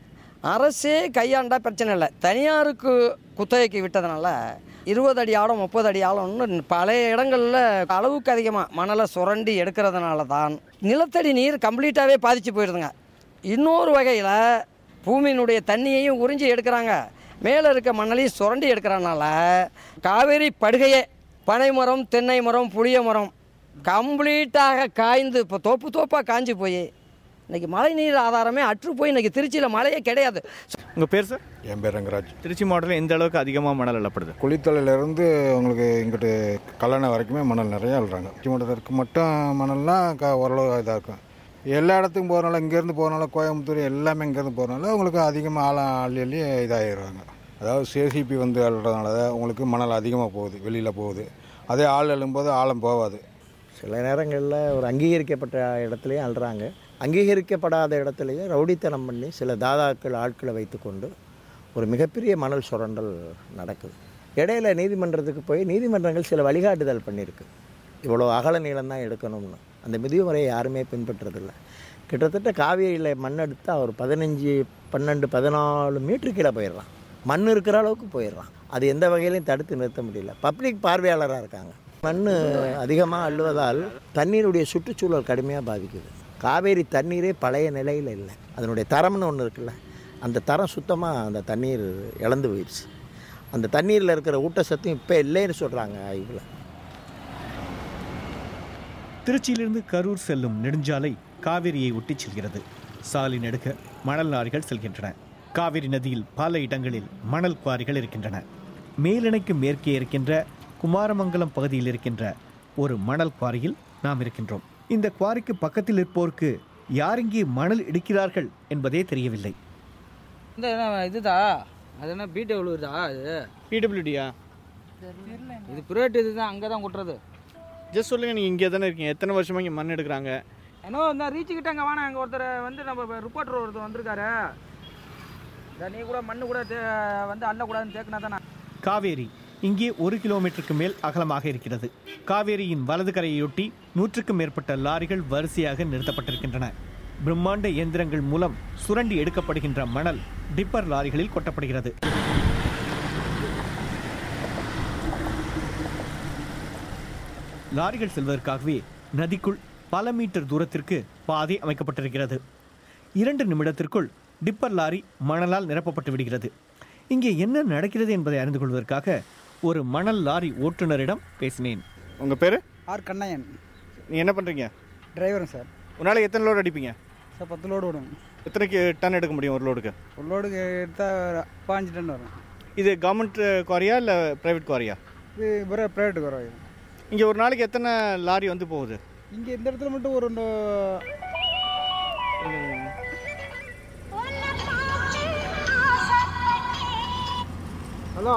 அரசே கையாண்டா பிரச்சனை இல்லை தனியாருக்கு குத்தகைக்கு விட்டதுனால இருபது அடி ஆழம் முப்பது அடி ஆழம்னு பழைய இடங்களில் அளவுக்கு அதிகமாக மணலை சுரண்டி எடுக்கிறதுனால தான் நிலத்தடி நீர் கம்ப்ளீட்டாகவே பாதிச்சு போயிடுதுங்க இன்னொரு வகையில் பூமியினுடைய தண்ணியையும் உறிஞ்சி எடுக்கிறாங்க மேலே இருக்க மணலையும் சுரண்டி எடுக்கிறனால காவேரி படுகையே பனை மரம் தென்னை மரம் புளிய மரம் கம்ப்ளீட்டாக காய்ந்து இப்போ தோப்பு தோப்பாக காஞ்சி போய் இன்னைக்கு மழை நீர் ஆதாரமே அற்று போய் இன்னைக்கு திருச்சியில் மழையே கிடையாது உங்கள் பேர் சார் என் பேர் ரங்கராஜ் திருச்சி மாவட்டத்தில் எந்த அளவுக்கு அதிகமாக மணல் அள்ளப்படுது குளித்தலையிலேருந்து உங்களுக்கு இங்கிட்டு கல்லணை வரைக்குமே மணல் நிறைய அள்ளுறாங்க திருச்சி மட்டும் மணல்லாம் க ஓரளவு இதாக இருக்கும் எல்லா இடத்துக்கும் போகிறனால இங்கேருந்து போகிறனால கோயம்புத்தூர் எல்லாமே இங்கேருந்து போகிறனால உங்களுக்கு அதிகமாக ஆழம் அள்ளி அள்ளி இதாகிடுறாங்க அதாவது சேசிபி வந்து அள்ளுறதுனால தான் உங்களுக்கு மணல் அதிகமாக போகுது வெளியில் போகுது அதே ஆள் அள்ளும்போது ஆழம் போகாது சில நேரங்களில் ஒரு அங்கீகரிக்கப்பட்ட இடத்துலையும் அள்ளுறாங்க அங்கீகரிக்கப்படாத இடத்துலையும் ரவுடித்தனம் பண்ணி சில தாதாக்கள் ஆட்களை வைத்துக்கொண்டு ஒரு மிகப்பெரிய மணல் சுரண்டல் நடக்குது இடையில நீதிமன்றத்துக்கு போய் நீதிமன்றங்கள் சில வழிகாட்டுதல் பண்ணியிருக்கு இவ்வளோ அகல நீளம் தான் எடுக்கணும்னு அந்த விதிமுறையை யாருமே பின்பற்றதில்லை கிட்டத்தட்ட காவேரியில் மண் எடுத்தால் ஒரு பதினஞ்சு பன்னெண்டு பதினாலு மீட்டர் கீழே போயிடுறான் மண் இருக்கிற அளவுக்கு போயிடுறான் அது எந்த வகையிலையும் தடுத்து நிறுத்த முடியல பப்ளிக் பார்வையாளராக இருக்காங்க மண் அதிகமாக அள்ளுவதால் தண்ணீருடைய சுற்றுச்சூழல் கடுமையாக பாதிக்குது காவேரி தண்ணீரே பழைய நிலையில் இல்லை அதனுடைய தரம்னு ஒன்று இருக்குல்ல அந்த தரம் சுத்தமாக அந்த தண்ணீர் இழந்து போயிடுச்சு அந்த தண்ணீரில் இருக்கிற ஊட்டச்சத்தும் இப்போ இல்லைன்னு சொல்கிறாங்க ஆய்வில் திருச்சியிலிருந்து கரூர் செல்லும் நெடுஞ்சாலை காவிரியை ஒட்டிச் செல்கிறது சாலை நெடுக மணல் லாரிகள் செல்கின்றன காவிரி நதியில் பல இடங்களில் மணல் குவாரிகள் இருக்கின்றன மேலணைக்கு மேற்கே இருக்கின்ற குமாரமங்கலம் பகுதியில் இருக்கின்ற ஒரு மணல் குவாரியில் நாம் இருக்கின்றோம் இந்த குவாரிக்கு பக்கத்தில் இருப்போருக்கு யார் இங்கே மணல் இடிக்கிறார்கள் என்பதே தெரியவில்லை இந்த என்ன இதுதா அது என்ன பிடபிள்யூதா இது பிடபிள்யூடியா இது பிரைவேட் இதுதான் அங்கே தான் கொட்டுறது ஜஸ்ட் சொல்லுங்கள் நீங்கள் இங்கே தானே இருக்கீங்க எத்தனை வருஷமாக இங்கே மண் எடுக்கிறாங்க ஏன்னோ இந்த ரீச் கிட்ட அங்கே வாங்க அங்கே ஒருத்தர் வந்து நம்ம ரிப்போர்ட்டர் ஒருத்தர் வந்திருக்காரு இந்த நீ கூட மண்ணு கூட தே- வந்து அள்ளக்கூடாதுன்னு தேக்கினா தானே காவேரி இங்கே ஒரு கிலோமீட்டருக்கு மேல் அகலமாக இருக்கிறது காவேரியின் வலது கரையொட்டி நூற்றுக்கும் மேற்பட்ட லாரிகள் வரிசையாக நிறுத்தப்பட்டிருக்கின்றன பிரம்மாண்ட இயந்திரங்கள் மூலம் சுரண்டி எடுக்கப்படுகின்ற மணல் டிப்பர் லாரிகளில் கொட்டப்படுகிறது லாரிகள் செல்வதற்காகவே நதிக்குள் பல மீட்டர் தூரத்திற்கு பாதை அமைக்கப்பட்டிருக்கிறது இரண்டு நிமிடத்திற்குள் டிப்பர் லாரி மணலால் நிரப்பப்பட்டு விடுகிறது இங்கே என்ன நடக்கிறது என்பதை அறிந்து கொள்வதற்காக ஒரு மணல் லாரி ஓட்டுநரிடம் பேசினேன் உங்கள் பேர் ஆர் கண்ணையன் நீங்கள் என்ன பண்ணுறீங்க டிரைவரும் சார் ஒரு நாளைக்கு எத்தனை லோடு அடிப்பீங்க சார் பத்து லோடு விடும் எத்தனைக்கு டன் எடுக்க முடியும் ஒரு லோடுக்கு ஒரு லோடுக்கு எடுத்தால் பாஞ்சு டன் வரும் இது கவர்மெண்ட் குவாரியா இல்லை ப்ரைவேட் குவாரியா இது பிற ப்ரைவேட்டுக்கு வரும் இங்கே ஒரு நாளைக்கு எத்தனை லாரி வந்து போகுது இங்கே இந்த இடத்துல மட்டும் ஒரு நோ- ஹலோ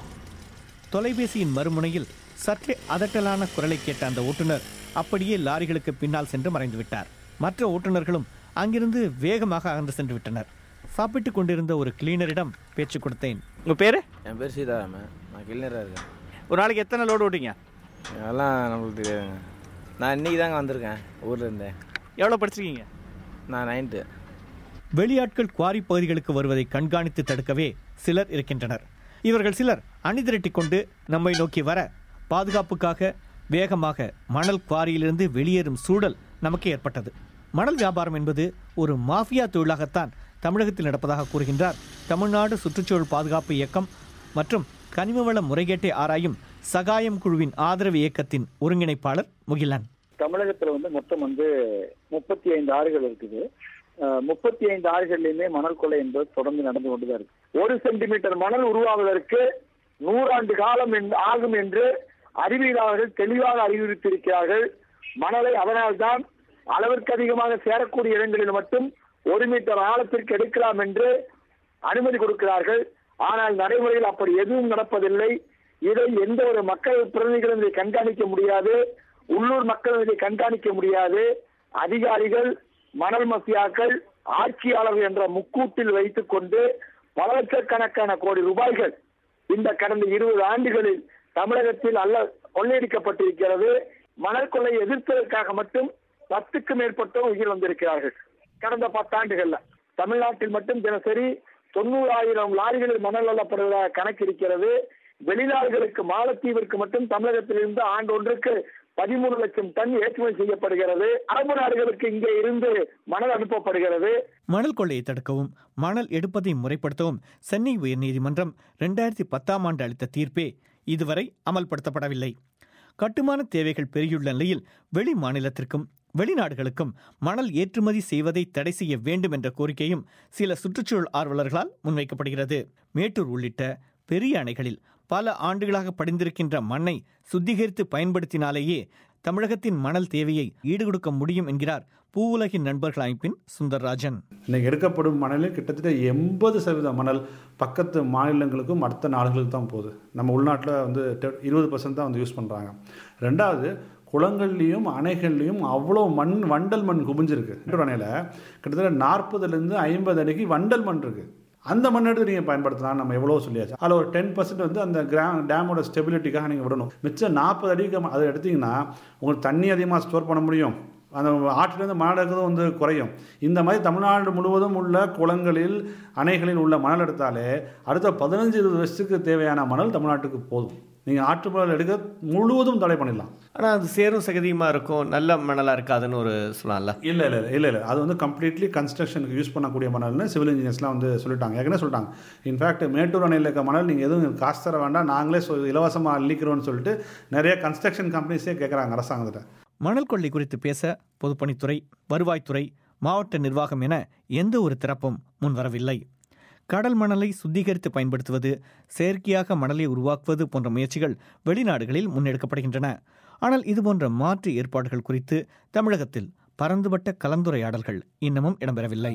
தொலைபேசியின் மறுமுனையில் சற்றே அதட்டலான குரலை கேட்ட அந்த ஓட்டுநர் அப்படியே லாரிகளுக்கு பின்னால் சென்று மறைந்து விட்டார் மற்ற ஓட்டுநர்களும் அங்கிருந்து வேகமாக அகன்று சென்று விட்டனர் சாப்பிட்டுக் கொண்டிருந்த ஒரு கிளீனரிடம் பேச்சு கொடுத்தேன் உங்கள் பேர் என் பேர் சீதாராமன் நான் கிளினராக இருக்கேன் ஒரு நாளைக்கு எத்தனை லோடு ஓட்டிங்க அதெல்லாம் நம்மளுக்கு தெரியாதுங்க நான் இன்றைக்கி தாங்க வந்திருக்கேன் ஊரில் இருந்தேன் எவ்வளோ படிச்சிருக்கீங்க நான் நைன்த்து வெளியாட்கள் குவாரி பகுதிகளுக்கு வருவதை கண்காணித்து தடுக்கவே சிலர் இருக்கின்றனர் இவர்கள் சிலர் அணிதிரட்டிக் கொண்டு நம்மை நோக்கி வர பாதுகாப்புக்காக வேகமாக மணல் குவாரியிலிருந்து வெளியேறும் சூழல் நமக்கு ஏற்பட்டது மணல் வியாபாரம் என்பது ஒரு மாஃபியா தொழிலாகத்தான் தமிழகத்தில் நடப்பதாக கூறுகின்றார் தமிழ்நாடு சுற்றுச்சூழல் பாதுகாப்பு இயக்கம் மற்றும் கனிமவள முறைகேட்டை ஆராயும் சகாயம் குழுவின் ஆதரவு இயக்கத்தின் ஒருங்கிணைப்பாளர் முகிலன் தமிழகத்துல வந்து மொத்தம் வந்து முப்பத்தி ஐந்து ஆறுகள் இருக்குது முப்பத்தி ஐந்து ஆறுகள்லயுமே மணல் கொள்ளை என்பது தொடர்ந்து நடந்து கொண்டுதான் இருக்கு ஒரு சென்டிமீட்டர் மணல் உருவாவதற்கு நூறாண்டு காலம் என்று- ஆகும் என்று அறிவியலாளர்கள் தெளிவாக அறிவுறுத்தியிருக்கிறார்கள் மணலை அதனால்தான் அளவிற்கு அதிகமாக சேரக்கூடிய இடங்களில் மட்டும் ஒரு மீட்டர் ஆழத்திற்கு எடுக்கலாம் என்று அனுமதி கொடுக்கிறார்கள் ஆனால் நடைமுறையில் அப்படி எதுவும் நடப்பதில்லை இதை எந்த ஒரு மக்கள் பிரதிநிதிகளும் இதை கண்காணிக்க முடியாது உள்ளூர் மக்களும் இதை கண்காணிக்க முடியாது அதிகாரிகள் மணல் மஃபியாக்கள் ஆட்சியாளர்கள் என்ற முக்கூட்டில் வைத்துக் கொண்டு பல லட்சக்கணக்கான கோடி ரூபாய்கள் இந்த கடந்த இருபது ஆண்டுகளில் தமிழகத்தில் அல்ல கொள்ளையடிக்கப்பட்டிருக்கிறது மணல் கொள்ளை எதிர்ப்பதற்காக மட்டும் பத்துக்கு மேற்பட்டோர் உயிர் வந்திருக்கிறார்கள் கடந்த பத்தாண்டுகள்ல தமிழ்நாட்டில் மட்டும் தினசரி தொண்ணூறாயிரம் லாரிகளில் மணல் அள்ளப்படுவதாக கணக்கு இருக்கிறது வெளிநாடுகளுக்கு மாலத்தீவிற்கு மட்டும் தமிழகத்திலிருந்து ஆண்டொன்றுக்கு பதிமூணு லட்சம் டன் ஏற்றுமதி செய்யப்படுகிறது அரபு நாடுகளுக்கு இங்கே இருந்து மணல் அனுப்பப்படுகிறது மணல் கொள்ளையை தடுக்கவும் மணல் எடுப்பதை முறைப்படுத்தவும் சென்னை உயர்நீதிமன்றம் ரெண்டாயிரத்தி பத்தாம் ஆண்டு அளித்த தீர்ப்பே இதுவரை அமல்படுத்தப்படவில்லை கட்டுமான தேவைகள் பெருகியுள்ள நிலையில் வெளி மாநிலத்திற்கும் வெளிநாடுகளுக்கும் மணல் ஏற்றுமதி செய்வதை தடை செய்ய வேண்டும் என்ற கோரிக்கையும் சில சுற்றுச்சூழல் ஆர்வலர்களால் முன்வைக்கப்படுகிறது மேட்டூர் உள்ளிட்ட பெரிய அணைகளில் பல ஆண்டுகளாக படிந்திருக்கின்ற மண்ணை சுத்திகரித்து பயன்படுத்தினாலேயே தமிழகத்தின் மணல் தேவையை ஈடுகொடுக்க முடியும் என்கிறார் பூவுலகின் நண்பர்கள் அமைப்பின் சுந்தர்ராஜன் இன்னைக்கு எடுக்கப்படும் மணலில் கிட்டத்தட்ட எண்பது சதவீத மணல் பக்கத்து மாநிலங்களுக்கும் மற்ற நாடுகளுக்கும் தான் போகுது நம்ம உள்நாட்டில் வந்து இருபது பர்சன்ட் தான் வந்து யூஸ் பண்ணுறாங்க ரெண்டாவது குளங்கள்லேயும் அணைகள்லேயும் அவ்வளோ மண் வண்டல் மண் குமிஞ்சிருக்கு மேட்டூர் அணையில் கிட்டத்தட்ட நாற்பதுலேருந்து ஐம்பது அடிக்கு வண்டல் மண் இருக்குது அந்த மண் எடுத்து நீங்கள் பயன்படுத்தலாம் நம்ம எவ்வளோ சொல்லியாச்சு அதில் ஒரு டென் பர்சன்ட் வந்து அந்த கிரா டேமோட ஸ்டெபிலிட்டிக்காக நீங்கள் விடணும் மிச்சம் நாற்பது அடிக்கு அதை எடுத்தீங்கன்னா உங்களுக்கு தண்ணி அதிகமாக ஸ்டோர் பண்ண முடியும் அந்த ஆற்றிலேருந்து மணல் எடுக்கிறதும் வந்து குறையும் இந்த மாதிரி தமிழ்நாடு முழுவதும் உள்ள குளங்களில் அணைகளில் உள்ள மணல் எடுத்தாலே அடுத்த பதினஞ்சு இருபது வருஷத்துக்கு தேவையான மணல் தமிழ்நாட்டுக்கு போதும் நீங்கள் ஆற்று மணல் எடுக்க முழுவதும் தடை பண்ணிடலாம் ஆனால் அது சேரும் சகதியமாக இருக்கும் நல்ல மணலாக இருக்காதுன்னு ஒரு சொல்லலாம்ல இல்லை இல்லை இல்லை இல்லை அது வந்து கம்ப்ளீட்லி கன்ஸ்ட்ரக்ஷனுக்கு யூஸ் பண்ணக்கூடிய மணல்னு சிவில் இன்ஜினியர்ஸ்லாம் வந்து சொல்லிட்டாங்க ஏற்கனவே சொல்லிட்டாங்க இன்ஃபேக்ட் மேட்டூர் அணையில் இருக்க மணல் நீங்கள் எதுவும் காசு தர வேண்டாம் நாங்களே சொ இலவசமாக அள்ளிக்கிறோம்னு சொல்லிட்டு நிறைய கன்ஸ்ட்ரக்ஷன் கம்பெனிஸே கேட்குறாங்க அரசாங்கத்திட்ட மணல் கொள்ளை குறித்து பேச பொதுப்பணித்துறை வருவாய்த்துறை மாவட்ட நிர்வாகம் என எந்த ஒரு திறப்பும் முன்வரவில்லை கடல் மணலை சுத்திகரித்து பயன்படுத்துவது செயற்கையாக மணலை உருவாக்குவது போன்ற முயற்சிகள் வெளிநாடுகளில் முன்னெடுக்கப்படுகின்றன ஆனால் இதுபோன்ற மாற்று ஏற்பாடுகள் குறித்து தமிழகத்தில் பரந்துபட்ட கலந்துரையாடல்கள் இன்னமும் இடம்பெறவில்லை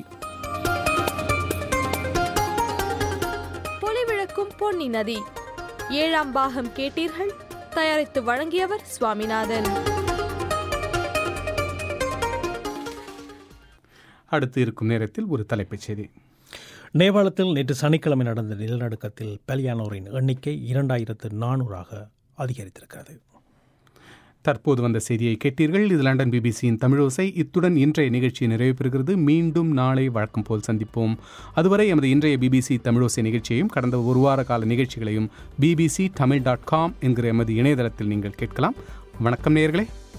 பொலிவிழக்கும் பொன்னி நதி ஏழாம் பாகம் கேட்டீர்கள் தயாரித்து வழங்கியவர் சுவாமிநாதன் அடுத்து இருக்கும் நேரத்தில் ஒரு தலைப்புச் செய்தி நேபாளத்தில் நேற்று சனிக்கிழமை நடந்த நிலநடுக்கத்தில் பலியானோரின் எண்ணிக்கை இரண்டாயிரத்து நானூறாக அதிகரித்திருக்கிறது தற்போது வந்த செய்தியை கேட்டீர்கள் இது லண்டன் பிபிசியின் தமிழோசை இத்துடன் இன்றைய நிகழ்ச்சி நிறைவு பெறுகிறது மீண்டும் நாளை வழக்கம் போல் சந்திப்போம் அதுவரை எமது இன்றைய பிபிசி தமிழோசை நிகழ்ச்சியையும் கடந்த ஒரு வார கால நிகழ்ச்சிகளையும் பிபிசி தமிழ் டாட் காம் என்கிற எமது இணையதளத்தில் நீங்கள் கேட்கலாம் வணக்கம் நேயர்களே